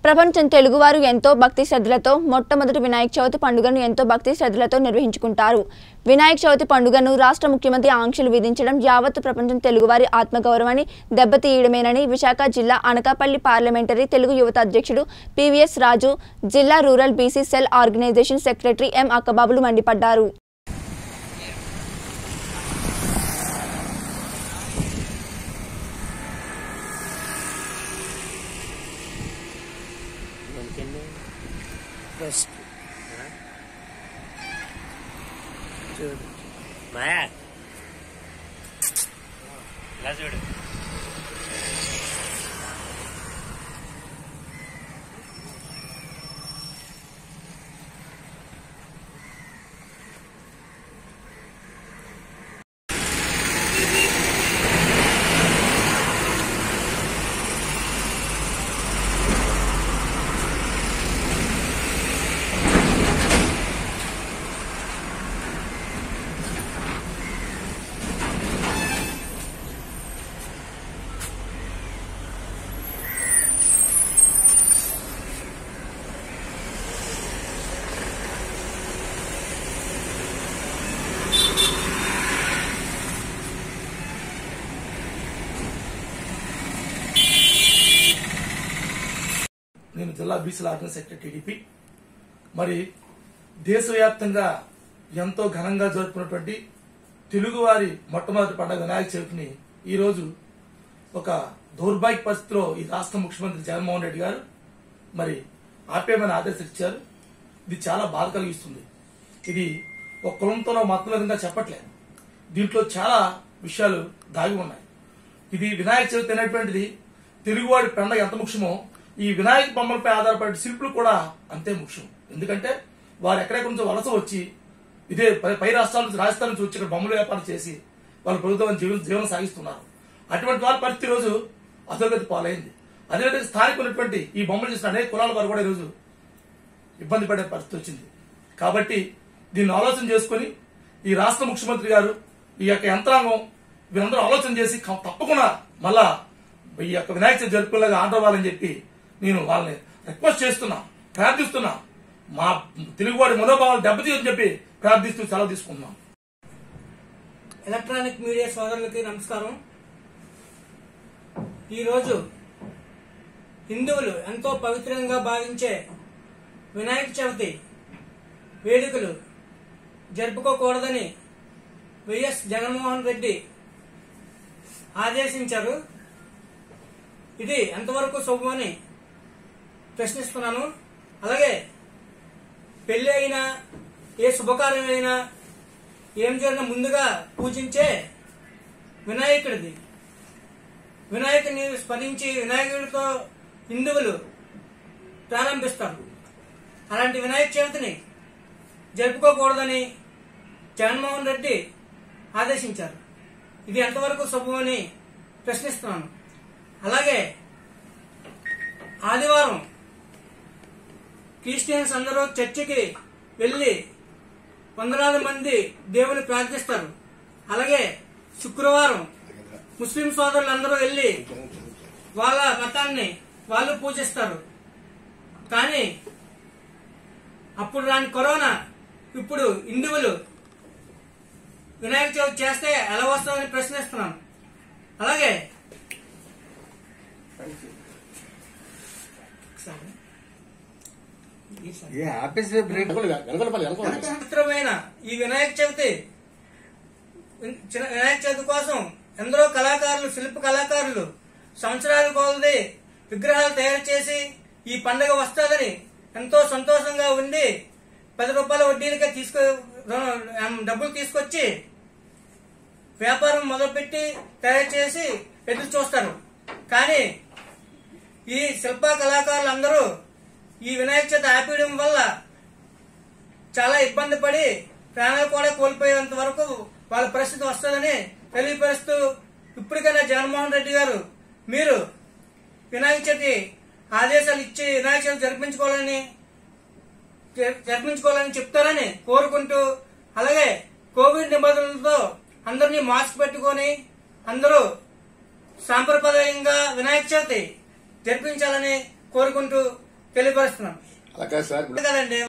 ప్రపంచం తెలుగువారు ఎంతో భక్తి శ్రద్ధలతో మొట్టమొదటి వినాయక చవితి పండుగను ఎంతో భక్తి శ్రద్ధలతో నిర్వహించుకుంటారు వినాయక చవితి పండుగను రాష్ట్ర ముఖ్యమంత్రి ఆంక్షలు విధించడం యావత్ ప్రపంచం తెలుగువారి ఆత్మగౌరవాన్ని దెబ్బతీయడమేనని విశాఖ జిల్లా అనకాపల్లి పార్లమెంటరీ తెలుగు యువత అధ్యక్షుడు పివిఎస్ రాజు జిల్లా rural BC cell organisation secretary M అక్కబాబులు మండిపడ్డారు మనకెన్ని ఫస్ట్ చూడు మాయా ఇలా చూడు నేను జిల్లా బీసీల ఆర్గనైజ్ సెక్రటరీ టీడీపీ మరి దేశవ్యాప్తంగా ఎంతో ఘనంగా జరుపుకున్నటువంటి తెలుగువారి మొట్టమొదటి పండుగ వినాయక చవితిని ఈరోజు ఒక దౌర్భాగ్య పరిస్థితిలో ఈ రాష్ట్ర ముఖ్యమంత్రి జగన్మోహన్ రెడ్డి గారు మరి ఆపేయమని ఆదేశాలు ఇచ్చారు ఇది చాలా బాధ కలిగిస్తుంది ఇది ఒక కులంతోనో మతం విధంగా చెప్పట్లేదు దీంట్లో చాలా విషయాలు దాగి ఉన్నాయి ఇది వినాయక చవితి అనేటువంటిది తెలుగువాడి పండుగ ఎంత ముఖ్యమో ఈ వినాయక బొమ్మలపై ఆధారపడే శిల్పులు కూడా అంతే ముఖ్యం ఎందుకంటే వారు ఎక్కడెక్కడి నుంచో వలస వచ్చి ఇదే పై- పై రాష్ట్రాల నుంచి రాజస్థాన్ నుంచి వచ్చి ఇక్కడ బొమ్మల వ్యాపారం చేసి వాళ్ళ ప్రభుత్వం జీవన జీవనం సాగిస్తున్నారు అటువంటి వారి పరిస్థితి ఈ రోజు అధోగతి పాలైంది అదేవిధంగా స్థానిక ఉన్నటువంటి ఈ బొమ్మలు చేసిన అనేక కులాల వారు కూడా ఈరోజు ఇబ్బంది పడే పరిస్థితి వచ్చింది కాబట్టి దీన్ని ఆలోచన చేసుకుని ఈ రాష్ట్ర ముఖ్యమంత్రి గారు ఈ యొక్క యంత్రాంగం వీరందరూ ఆలోచన చేసి క- తప్పకుండా మళ్ళా ఈ యొక్క వినాయక చవితి జరుపుకునేలాగా ఆర్డర్ అవ్వాలని చెప్పి నేను వాళ్ళని రిక్వెస్ట్ చేస్తున్నా ప్రార్థిస్తున్నా మా తెలుగువాడి మనోభావాలు దెబ్బతీయని చెప్పి ప్రార్థిస్తూ సెలవు తీసుకుంటున్నాం ఎలక్ట్రానిక్ మీడియా సోదరులకి నమస్కారం ఈరోజు హిందువులు ఎంతో పవిత్రంగా భావించే వినాయక చవితి వేడుకలు జరుపుకోకూడదని వైఎస్ జగన్మోహన్ రెడ్డి ఆదేశించారు ఇది ఎంతవరకు శుభమని ప్రశ్నిస్తున్నాను అలాగే పెళ్లి అయినా ఏ శుభకార్యమైనా ఏం జరిగినా ముందుగా పూజించే వినాయకుడిది వినాయకుడిని స్మరించి వినాయకుడితో హిందువులు ప్రారంభిస్తారు అలాంటి వినాయక చవితిని జరుపుకోకూడదని జగన్మోహన్ రెడ్డి ఆదేశించారు ఇది ఎంతవరకు శుభమని ప్రశ్నిస్తున్నాను అలాగే ఆదివారం క్రిస్టియన్స్ అందరూ చర్చికి వెళ్లి వందలాది మంది దేవుని ప్రార్థిస్తారు అలాగే శుక్రవారం ముస్లిం సోదరులందరూ వెళ్లి వాళ్ళ మతాన్ని వాళ్ళు పూజిస్తారు కానీ అప్పుడు రాని కరోనా ఇప్పుడు హిందువులు వినాయక చవితి చేస్తే ఎలా వస్తుందని ప్రశ్నిస్తున్నాను అలాగే ఒకసారి. ఈసారి. ఏ ఆఫీస్ బ్రేక్ వెనకలపల్లి వెనకలపల్లి పవిత్రమైన ఈ వినాయక చవితి చిన్న వినాయక చవితి కోసం ఎందరో కళాకారులు శిల్ప కళాకారులు సంవత్సరాల కొలది విగ్రహాలు తయారు చేసి ఈ పండుగ వస్తుందని ఎంతో సంతోషంగా ఉండి పది రూపాయల వడ్డీలకే తీసుకు రుణ- డబ్బులు తీసుకొచ్చి వ్యాపారం మొదలుపెట్టి తయారు చేసి ఎదురు చూస్తారు కానీ ఈ శిల్ప కళాకారులు అందరూ ఈ వినాయక చవితి ఆపేయడం వల్ల చాలా ఇబ్బంది పడి ప్రాణాలు కూడా కోల్పోయేంత వరకు వాళ్ళ పరిస్థితి వస్తుందని తెలియపరుస్తూ ఇప్పటికైనా జగన్మోహన్ రెడ్డి గారు మీరు వినాయక చవితి ఆదేశాలు ఇచ్చి వినాయక చవితి జరిపించుకోవాలని జ- జరిపించుకోవాలని చెప్తారని కోరుకుంటూ అలాగే కోవిడ్ నిబంధనలతో అందరినీ మాస్క్ పెట్టుకొని అందరూ సాంప్రదాయంగా వినాయక చవితి జరిపించాలని కోరుకుంటూ తెలియపరుస్తున్నాం అలా కాదు సార్ కదండి